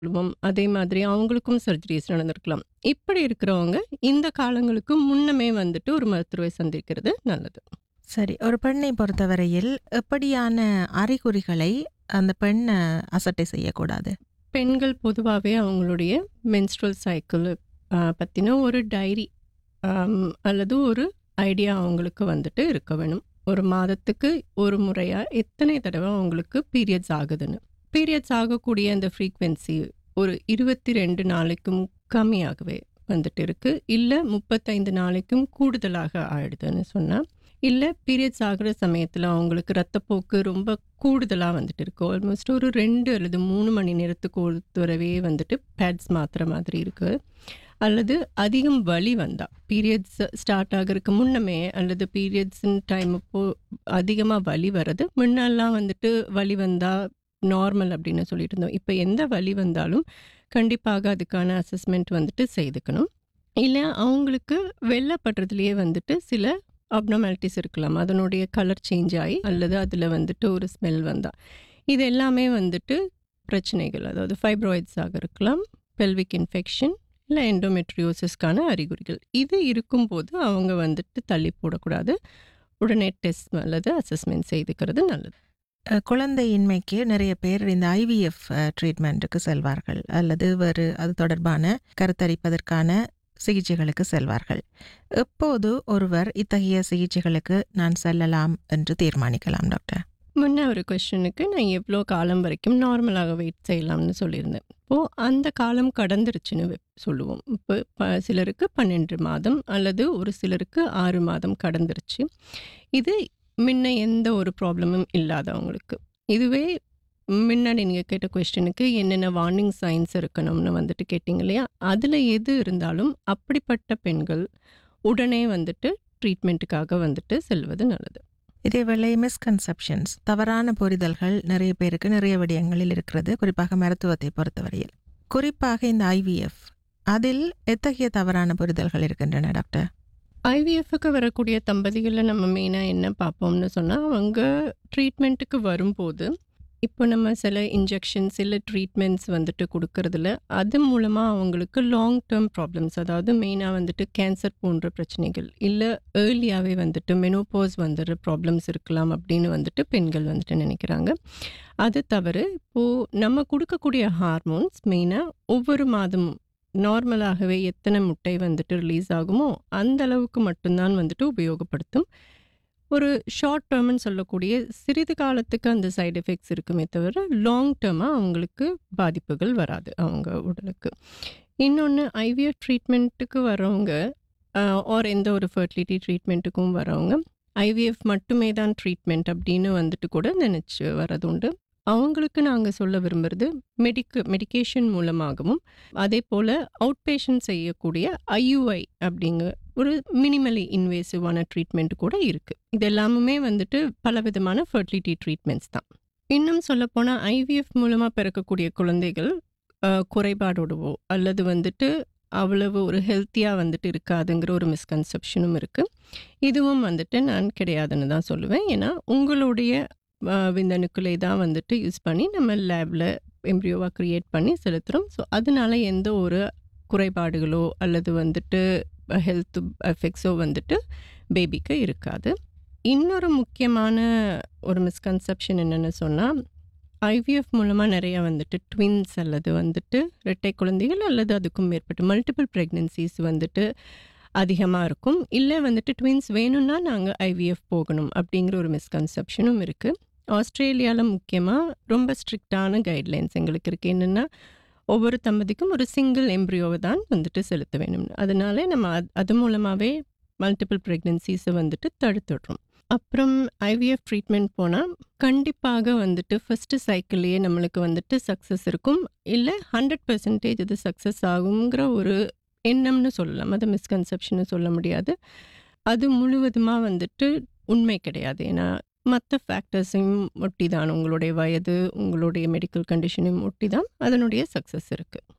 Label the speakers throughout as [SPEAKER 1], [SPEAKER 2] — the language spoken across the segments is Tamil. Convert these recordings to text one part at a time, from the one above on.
[SPEAKER 1] சொல்லுவோம். அதே மாதிரி அவங்களுக்கும் சர்ஜரிஸ் நடந்திருக்கலாம். இப்படி இருக்கிறவங்க இந்த காலங்களுக்கு முன்னமே வந்துட்டு ஒரு மருத்துவரை சந்திக்கிறது நல்லது.
[SPEAKER 2] சரி. ஒரு பெண்ணை பொறுத்தவரையில் எப்படியான அறிகுறிகளை அந்த பெண் அ அசட்டை செய்யக்கூடாது?
[SPEAKER 1] பெண்கள் பொதுவாவே அவங்களுடைய மென்ஸ்ட்ருவல் சைக்கிள் அ பத்தின ஒரு டைரி அம் அல்லது ஒரு ஐடியா அவங்களுக்கு வந்துட்டு இருக்க வேணும். ஒரு மாதத்துக்கு ஒரு முறையா எத்தனை தடவ அவங்களுக்கு பீரியட்ஸ் ஆகுதுன்னு. பீரியட்ஸ் ஆகக்கூடிய அந்த ஃப்ரீக்வென்சி ஒரு 22 நாளைக்கும் கம்மியாகவே வந்துட்டு இருக்கு. இல்ல 35 நாளைக்கும் கூடுதலாக ஆயிடுதுன்னு சொன்னா, இல்ல பீரியட்ஸ் ஆகுற சமயத்துல அவங்களுக்கு ரத்தப்போக்கு ரொம்ப கூடுதலா வந்துட்டு இருக்கு. ஆல்மோஸ்ட் ஒரு 2 அல்லது 3 மணி நேரத்துக்கு ஒரு தடவையே வந்துட்டு பேட்ஸ் மாத்துற மாதிரி இருக்கு. அல்லது அதிகம் வலி வந்தா, பீரியட்ஸ் ஸ்டார்ட் ஆகறதுக்கு முன்னமே அல்லது பீரியட்ஸ்ன்னு டைம் அப்போ அதிகமா வலி வர்றது. முன்னல்லாம் வந்துட்டு வலி வந்தா நார்மல் அப்படின்னு சொல்லிட்டு இருந்தோம். இப்ப எந்த வலி வந்தாலும் கண்டிப்பாக அதுக்கான அசஸ்மென்ட் வந்துட்டு செய்துக்கணும். இல்ல அவங்களுக்கு வெள்ளைப்படுறதுலயே வந்துட்டு சில அப்நார்மாலிட்டீஸ் இருக்கலாம். அதனுடைய கலர் சேஞ்ச் ஆயி அல்லது அதுல வந்துட்டு ஒரு ஸ்மெல் வந்தா. இது எல்லாமே வந்துட்டு பிரச்சனைகள். அதாவது ஃபைப்ராய்ட்ஸாக இருக்கலாம், பெல்விக் இன்ஃபெக்ஷன் இல்ல எண்டோமெட்ரியோசிஸ்க்கான அறிகுறிகள். இது இருக்கும்போது அவங்க வந்துட்டு தள்ளி போடக்கூடாது. உடனே டெஸ்ட் அல்லது அசஸ்மென்ட் செய்துக்கிறது நல்லது.
[SPEAKER 2] அ குழந்தையின்மைக்கு நிறைய பேர் இந்த ஐவிஎஃப் அ ட்ரீட்மெண்ட்டுக்கு செல்வார்கள். அல்லது வேறு அது தொடர்பான கருத்தரிப்பதற்கான சிகிச்சைகளுக்கு செல்வார்கள். எப்போது ஒருவர் இத்தகைய சிகிச்சைகளுக்கு நான் செல்லலாம் என்று தீர்மானிக்கலாம் டாக்டர்?
[SPEAKER 1] முன்ன ஒரு கொஸ்டினுக்கு நான் எவ்வளோ காலம் வரைக்கும் நார்மலாக வெயிட் செய்யலாம்னு சொல்லியிருந்தேன். இப்போ அந்த காலம் கடந்துருச்சுன்னு வெ சொல்லுவோம். இப்போ ப சிலருக்கு 12 மாதம் அல்லது ஒரு சிலருக்கு 6 மாதம் கடந்துருச்சு. இது முன்ன எந்த ஒரு ப்ராப்ளமும் இல்லாதவங்களுக்கு. இதுவே முன்ன நீங்க கேட்ட கொஸ்டினுக்கு என்னென்ன வார்னிங் சைன்ஸ் இருக்கணும்னு வந்துட்டு கேட்டீங்க இல்லையா? அதுல எது இருந்தாலும் அப்படிப்பட்ட பெண்கள் உடனே வந்துட்டு ட்ரீட்மெண்ட்டுக்காக வந்துட்டு செல்வது நல்லது.
[SPEAKER 2] இதேவேளை மிஸ்கன்செப்ஷன்ஸ் தவறான புரிதல்கள் நிறைய பேருக்கு நிறைய விடயங்களில் இருக்கிறது. குறிப்பாக மருத்துவத்தை பொறுத்தவரையில். குறிப்பாக இந்த ஐவிஎஃப் அதில் எத்தகைய தவறான புரிதல்கள் இருக்கின்றன டாக்டர்?
[SPEAKER 1] ஐவிஎஃப்க்கு வரக்கூடிய தம்பதிகள்ல நம்ம மெயினா என்ன பார்ப்போம்னு சொன்னா, அவங்க ட்ரீட்மெண்ட்டுக்கு வரும்போது, இப்போ நம்ம சில இன்ஜெக்ஷன்ஸ் இல்ல ட்ரீட்மெண்ட்ஸ் வந்துட்டு குடுக்கறதுல, அது மூலமா அவங்களுக்கு லாங் டெர்ம் ப்ராப்ளம்ஸ் அதாவது மெயினா வந்துட்டு கேன்சர் போன்ற பிரச்சனைகள், இல்ல ஏர்லியாவே வந்துட்டு மெனோபாஸ் வந்துடுற ப்ராப்ளம்ஸ் இருக்கலாம் அப்படின்னு வந்துட்டு பெண்கள் வந்துட்டு நினைக்கிறாங்க. அது தவறு. இப்போ நம்ம குடுக்கக்கூடிய ஹார்மோன்ஸ் மெயினா ஒவ்வொரு மாதமும் நார்மலாகவே எத்தனை முட்டை வந்துட்டு ரிலீஸ் ஆகுமோ, அந்த அளவுக்கு மட்டும் தான் வந்துட்டு உபயோகப்படுத்தும். ஒரு ஷார்ட் டெர்ம்ன்னு சொல்லக்கூடிய சிறிது காலத்துக்கு அந்த சைட் எஃபெக்ட்ஸ் இருக்குமே தவிர, லாங் டெர்மா அவங்களுக்கு பாதிப்புகள் வராது அவங்க உடலுக்கு. இன்னொன்னு ஐவிஎஃப் ட்ரீட்மெண்ட்டுக்கு வரவங்க அ ஆர் எந்த ஒரு ஃபெர்டிலிட்டி ட்ரீட்மெண்ட்டுக்கும் வரவங்க, ஐவிஎஃப் மட்டுமே தான் ட்ரீட்மெண்ட் அப்படின்னு வந்துட்டு கூட நினைச்சு வர்றது உண்டு. அவங்களுக்கு நாங்க சொல்ல விரும்புறது மெடிக்க மெடிகேஷன் மூலமாகவும், அதேபோல அவுட் பேஷண்ட் செய்யக்கூடிய ஐயுஐ அப்படிங்கிற ஒரு மினிமலி இன்வேசிவான ட்ரீட்மெண்ட் கூட இருக்கு. இது எல்லாமுமே வந்துட்டு பலவிதமான ஃபெர்டிலிட்டி ட்ரீட்மெண்ட்ஸ் தான். இன்னும் சொல்லப்போனா ஐவிஎஃப் மூலமா பிறக்கக்கூடிய குழந்தைகள் அ குறைபாடோடவோ அல்லது வந்துட்டு அவ்வளவு ஒரு ஹெல்த்தியா வந்துட்டு இருக்காதுங்கிற ஒரு மிஸ்கன்செப்ஷனும் இருக்கு. இதுவும் வந்துட்டு நான் கிடையாதுன்னு தான் சொல்லுவேன். ஏன்னா உங்களுடைய அ விந்தணுக்களை தான் வந்துட்டு யூஸ் பண்ணி நம்ம லேப்ல எம்ப்ரியோவா கிரியேட் பண்ணி செலுத்துறோம். ஸோ அதனால எந்த ஒரு குறைபாடுகளோ அல்லது வந்துட்டு ஹெல்த் எஃபெக்ட்ஸோ வந்துட்டு பேபிக்கு இருக்காது. இன்னொரு முக்கியமான ஒரு மிஸ்கன்செப்ஷன் என்னன்னு சொன்னா, ஐவிஎஃப் மூலமா நிறைய வந்துட்டு ட்வின்ஸ் அல்லது வந்துட்டு இரட்டை குழந்தைகள் அல்லது அதுக்கும் மேற்பட்ட மல்டிபிள் பிரெக்னன்சிஸ் வந்துட்டு அதிகமா இருக்கும். இல்ல வந்துட்டு ட்வின்ஸ் வேணும்னா நாங்க ஐவிஎஃப் போகணும் அப்படிங்கிற ஒரு மிஸ்கன்செப்ஷனும் இருக்கு. ஆஸ்திரேலியால முக்கியமா ரொம்ப ஸ்ட்ரிக்ட்டான கைட்லைன்ஸ் எங்களுக்கு இருக்கு. என்னன்னா, ஒவ்வொரு தம்பதிக்கும் ஒரு சிங்கிள் எம்ப்ரியோவ தான் வந்துட்டு செலுத்த வேணும்னு. அதனால நம்ம அத் அது மூலமாவே மல்டிபிள் பிரெக்னன்சிஸ வந்துட்டு தடுத்துடுறோம். அப்புறம் ஐவிஎஃப் ட்ரீட்மெண்ட் போனா, கண்டிப்பாக வந்துட்டு ஃபர்ஸ்ட் சைக்கிள்லயே நம்மளுக்கு வந்துட்டு சக்சஸ் இருக்கும். இல்ல 100% இது சக்சஸ் ஆகுங்கிற ஒரு எண்ணம்னு சொல்லலாம். அது மிஸ்கன்செப்ஷன்னு சொல்ல முடியாது. அது முழுவதுமா வந்துட்டு உண்மை கிடையாது. ஏன்னா, மத்த ஃபேக்டர்ஸையும் ஒட்டி தான் உங்களுடைய வயது, உங்களுடைய மெடிக்கல் கண்டிஷனையும் ஒட்டி தான் அதனுடைய சக்சஸ் இருக்கு.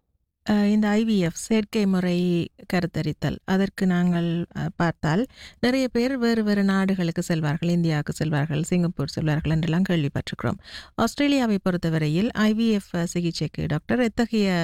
[SPEAKER 2] அஹ், இந்த ஐவிஎஃப் செயற்கை முறை கருத்தரித்தல் அதற்கு நாங்கள் அஹ், பார்த்தால் நிறைய பேர் வேறு வேறு நாடுகளுக்கு செல்வார்கள் இந்தியாவுக்கு செல்வார்கள் சிங்கப்பூர் செல்வார்கள் என்றெல்லாம் கேள்விப்பட்டிருக்கிறோம் ஆஸ்திரேலியாவை பொறுத்தவரையில் ஐவிஎஃப் சிகிச்சைக்கு டாக்டர் எத்தகைய